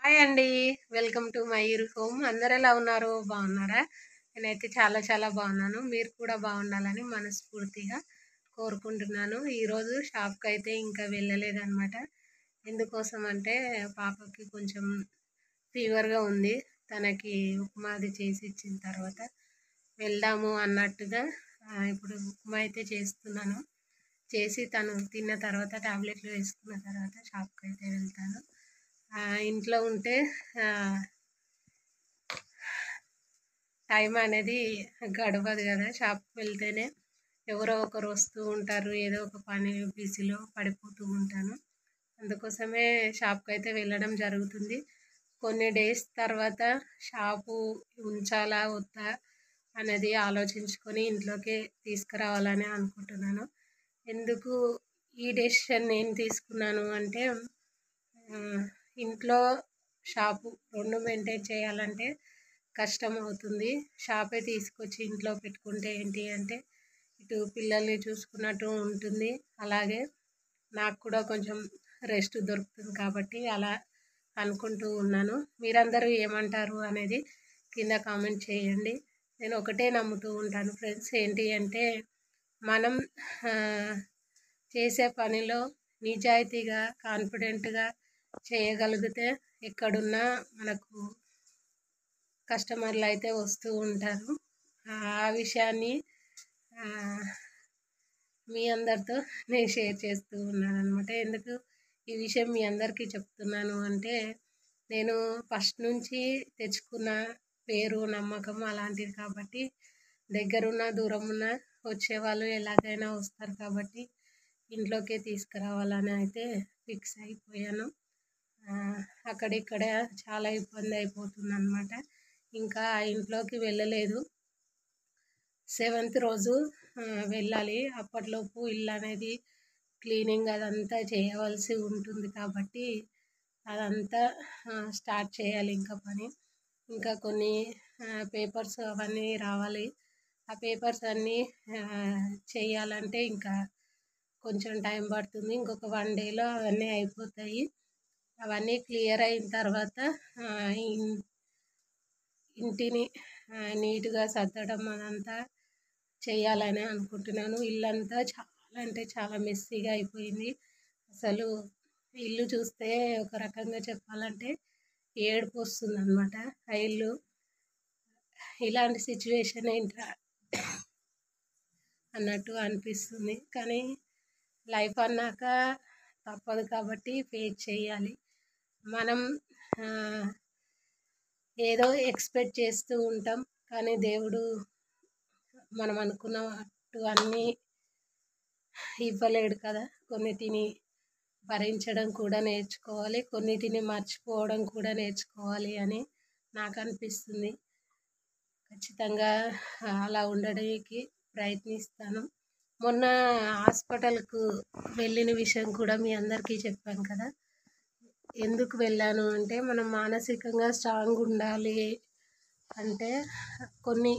hi అండి welcome to my ఇరు home అందరు ఎలా ఉన్నారు బాగున్నారా నేనైతే చాలా చాలా బాగున్నాను మీరు కూడా బాగుండాలని మనస్ఫూర్తిగా కోరుకుంటున్నాను ఈరోజు షాప్కి అయితే ఇంకా వెళ్ళలేదన్నమాట ఎందుకోసం అంటే పాపకి కొంచెం ఫీవర్గా ఉంది తనకి ఉప్మాది చేసి ఇచ్చిన తర్వాత వెళ్దాము అన్నట్టుగా ఆ, ఇప్పుడు ఉప్మా అయితే చేస్తున్నాను చేసి తను తిన్న తర్వాత టాబ్లెట్లు వేసుకున్న తర్వాత షాప్కి అయితే వెళ్తాను ఆ, ఇంట్లో ఉంటే ఆ, టైం అనేది గడవదు కదా షాప్కి వెళ్తేనే ఎవరో ఒకరు వస్తూ ఉంటారు ఏదో ఒక పని బిజీలో పడిపోతూ ఉంటాను అందుకోసమే షాప్కి అయితే వెళ్ళడం జరుగుతుంది కొన్ని డేస్ తర్వాత షాపు ఉంచాలా వద్దా అనేది ఆలోచించుకొని ఇంట్లోకి తీసుకురావాలని అనుకుంటున్నాను ఎందుకు ఈ డెసిషన్ నేను తీసుకున్నాను అంటే ఆ, ఇంట్లో షాపు రెండు మెయింటైన్ చేయాలంటే కష్టం అవుతుంది షాపే తీసుకొచ్చి ఇంట్లో పెట్టుకుంటే ఏంటి అంటే ఇటు పిల్లల్ని చూసుకున్నట్టు ఉంటుంది అలాగే నాకు కూడా కొంచెం రెస్ట్ దొరుకుతుంది కాబట్టి అలా అనుకుంటూ ఉన్నాను మీరందరూ ఏమంటారు అనేది కింద కామెంట్ చేయండి నేను ఒకటే నమ్ముతూ ఉంటాను ఫ్రెండ్స్ ఏంటి అంటే మనం ఆ, చేసే పనిలో నిజాయితీగా కాన్ఫిడెంట్గా చేయగలిగితే ఎక్కడున్నా మనకు కస్టమర్లు అయితే వస్తూ ఉంటారు ఆ ఆ విషయాన్ని ఆ, మీ అందరితో నేను షేర్ చేస్తూ ఉన్నాను అనమాట ఎందుకు ఈ విషయం మీ అందరికీ చెప్తున్నాను అంటే నేను ఫస్ట్ నుంచి తెచ్చుకున్న పేరు నమ్మకం అలాంటిది కాబట్టి దగ్గరున్న దూరం ఉన్న వచ్చేవాళ్ళు ఎలాగైనా వస్తారు కాబట్టి ఇంట్లోకే తీసుకురావాలని అయితే ఫిక్స్ అయిపోయాను ఆ, అక్కడిక్కడ చాలా ఇబ్బంది అయిపోతుంది అనమాట ఇంకా ఆ ఇంట్లోకి వెళ్ళలేదు సెవెంత్ రోజు ఆ, వెళ్ళాలి అప్పటిలోపు ఇల్లు అనేది క్లీనింగ్ అదంతా చేయవలసి ఉంటుంది కాబట్టి అదంతా ఆ, స్టార్ట్ చేయాలి ఇంకా పని ఇంకా కొన్ని పేపర్స్ అవన్నీ రావాలి ఆ పేపర్స్ అన్నీ ఆ, చేయాలంటే ఇంకా కొంచెం టైం పడుతుంది ఇంకొక వన్ డేలో అవన్నీ అయిపోతాయి అవన్నీ క్లియర్ అయిన తర్వాత ఆ, ఇన్- ఇంటిని ఆ, నీట్గా సర్దడం అదంతా చేయాలని అనుకుంటున్నాను ఇల్లంతా చాలా అంటే చాలా మెస్సీగా అయిపోయింది అసలు ఇల్లు చూస్తే ఒక రకంగా చెప్పాలంటే ఏడుపు వస్తుంది అనమాట ఆ ఇల్లు ఇలాంటి సిచ్యువేషన్ ఏంట్రా అన్నట్టు అనిపిస్తుంది కానీ లైఫ్ అన్నాక తప్పదు కాబట్టి ఫేస్ చేయాలి మనం ఆ, ఏదో ఎక్స్పెక్ట్ చేస్తూ ఉంటాం కానీ దేవుడు మనం అనుకున్నట్టు అన్నీ ఇవ్వలేడు కదా కొన్నిటిని భరించడం కూడా నేర్చుకోవాలి కొన్నిటిని మర్చిపోవడం కూడా నేర్చుకోవాలి అని నాకు అనిపిస్తుంది ఖచ్చితంగా అలా ఉండడానికి ప్రయత్నిస్తాను మొన్న హాస్పిటల్కు వెళ్ళిన విషయం కూడా మీ అందరికీ చెప్పాను కదా ఎందుకు వెళ్ళాను అంటే మనం మానసికంగా స్ట్రాంగ్ ఉండాలి అంటే కొన్ని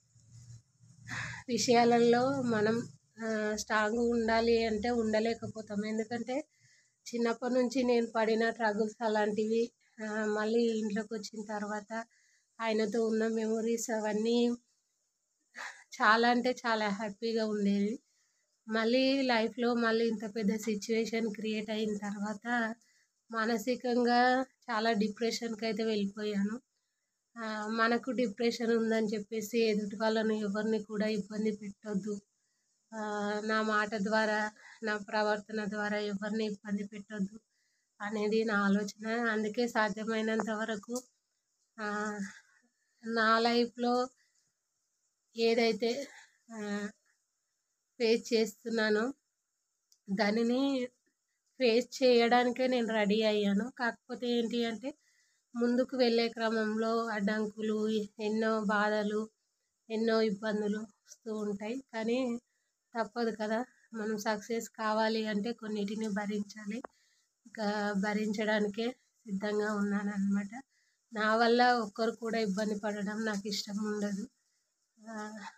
విషయాలలో మనం స్ట్రాంగ్ ఉండాలి అంటే ఉండలేకపోతాం ఎందుకంటే చిన్నప్పటి నుంచి నేను పడిన ట్రగుల్స్ అలాంటివి ఆ, మళ్ళీ ఇంట్లోకి వచ్చిన తర్వాత ఆయనతో ఉన్న మెమొరీస్ అవన్నీ చాలా అంటే చాలా హ్యాపీగా ఉండేవి మళ్ళీ లైఫ్లో మళ్ళీ ఇంత పెద్ద సిచ్యువేషన్ క్రియేట్ అయిన తర్వాత మానసికంగా చాలా డిప్రెషన్కి అయితే వెళ్ళిపోయాను ఆ, మనకు డిప్రెషన్ ఉందని చెప్పేసి ఎదుటి వాళ్ళని ఎవరిని కూడా ఇబ్బంది పెట్టొద్దు ఆ, నా మాట ద్వారా నా ప్రవర్తన ద్వారా ఎవరిని ఇబ్బంది పెట్టొద్దు అనేది నా ఆలోచన అందుకే సాధ్యమైనంత వరకు ఆ, నా లైఫ్లో ఏదైతే ఫేస్ చేస్తున్నానో దానిని ఫేస్ చేయడానికే నేను రెడీ అయ్యాను కాకపోతే ఏంటి అంటే ముందుకు వెళ్ళే క్రమంలో అడ్డంకులు ఎన్నో బాధలు ఎన్నో ఇబ్బందులు వస్తూ ఉంటాయి కానీ తప్పదు కదా మనం సక్సెస్ కావాలి అంటే కొన్నిటిని భరించాలి ఇంకా భరించడానికే సిద్ధంగా ఉన్నాను అనమాట నా వల్ల ఒక్కరు కూడా ఇబ్బంది పడడం నాకు ఇష్టం ఉండదు ఆ,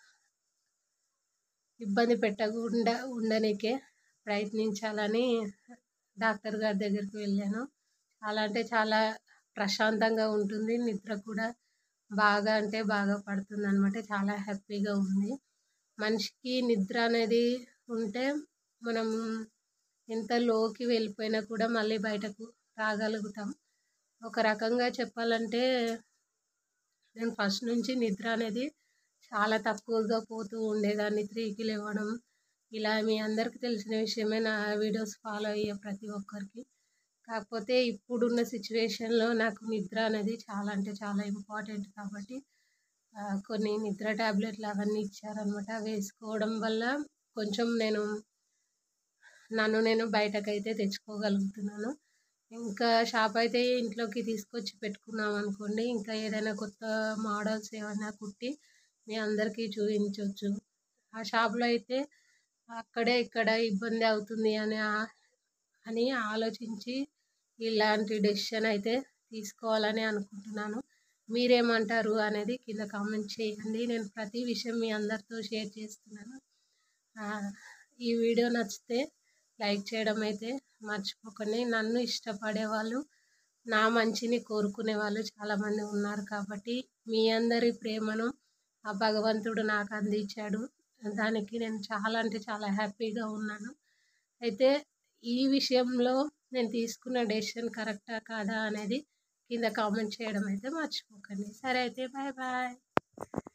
ఇబ్బంది పెట్టకుండా ఉండనికే ప్రయత్నించాలని డాక్టర్ గారి దగ్గరికి వెళ్ళాను చాలా అంటే చాలా ప్రశాంతంగా ఉంటుంది నిద్ర కూడా బాగా అంటే బాగా పడుతుంది అనమాట చాలా హ్యాపీగా ఉంది మనిషికి నిద్ర అనేది ఉంటే మనం ఎంత లోకి వెళ్ళిపోయినా కూడా మళ్ళీ బయటకు రాగలుగుతాం ఒక రకంగా చెప్పాలంటే నేను ఫస్ట్ నుంచి నిద్ర అనేది చాలా తక్కువగా పోతూ ఉండేదాన్ని త్రీకి లేవడం ఇలా మీ అందరికీ తెలిసిన విషయమే నా వీడియోస్ ఫాలో అయ్యే ప్రతి ఒక్కరికి కాకపోతే ఇప్పుడున్న సిచ్యువేషన్లో నాకు నిద్ర అనేది చాలా అంటే చాలా ఇంపార్టెంట్ కాబట్టి ఆ, కొన్ని నిద్ర ట్యాబ్లెట్లు అవన్నీ ఇచ్చారనమాట వేసుకోవడం వల్ల కొంచెం నేను నన్ను నేను బయటకైతే తెచ్చుకోగలుగుతున్నాను ఇంకా షాప్ అయితే ఇంట్లోకి తీసుకొచ్చి పెట్టుకున్నాం అనుకోండి ఇంకా ఏదైనా కొత్త మోడల్స్ ఏమైనా కుట్టి మీ అందరికీ చూపించవచ్చు ఆ షాప్లో అయితే అక్కడే ఇక్కడ ఇబ్బంది అవుతుంది అని ఆ- అని ఆలోచించి ఇలాంటి డెసిషన్ అయితే తీసుకోవాలని అనుకుంటున్నాను మీరేమంటారు అనేది కింద కామెంట్ చేయండి నేను ప్రతి విషయం మీ అందరితో షేర్ చేస్తున్నాను ఆ, ఈ వీడియో నచ్చితే లైక్ చేయడం అయితే మర్చిపోకండి నన్ను ఇష్టపడే వాళ్ళు నా మంచిని కోరుకునే వాళ్ళు చాలామంది ఉన్నారు కాబట్టి మీ అందరి ప్రేమను ఆ భగవంతుడు నాకు అందించాడు దానికి నేను చాలా అంటే చాలా హ్యాపీగా ఉన్నాను అయితే ఈ విషయంలో నేను తీసుకున్న డెసిషన్ కరెక్టా కాదా అనేది కింద కామెంట్ చేయడం అయితే మర్చిపోకండి సరే అయితే బాయ్ బాయ్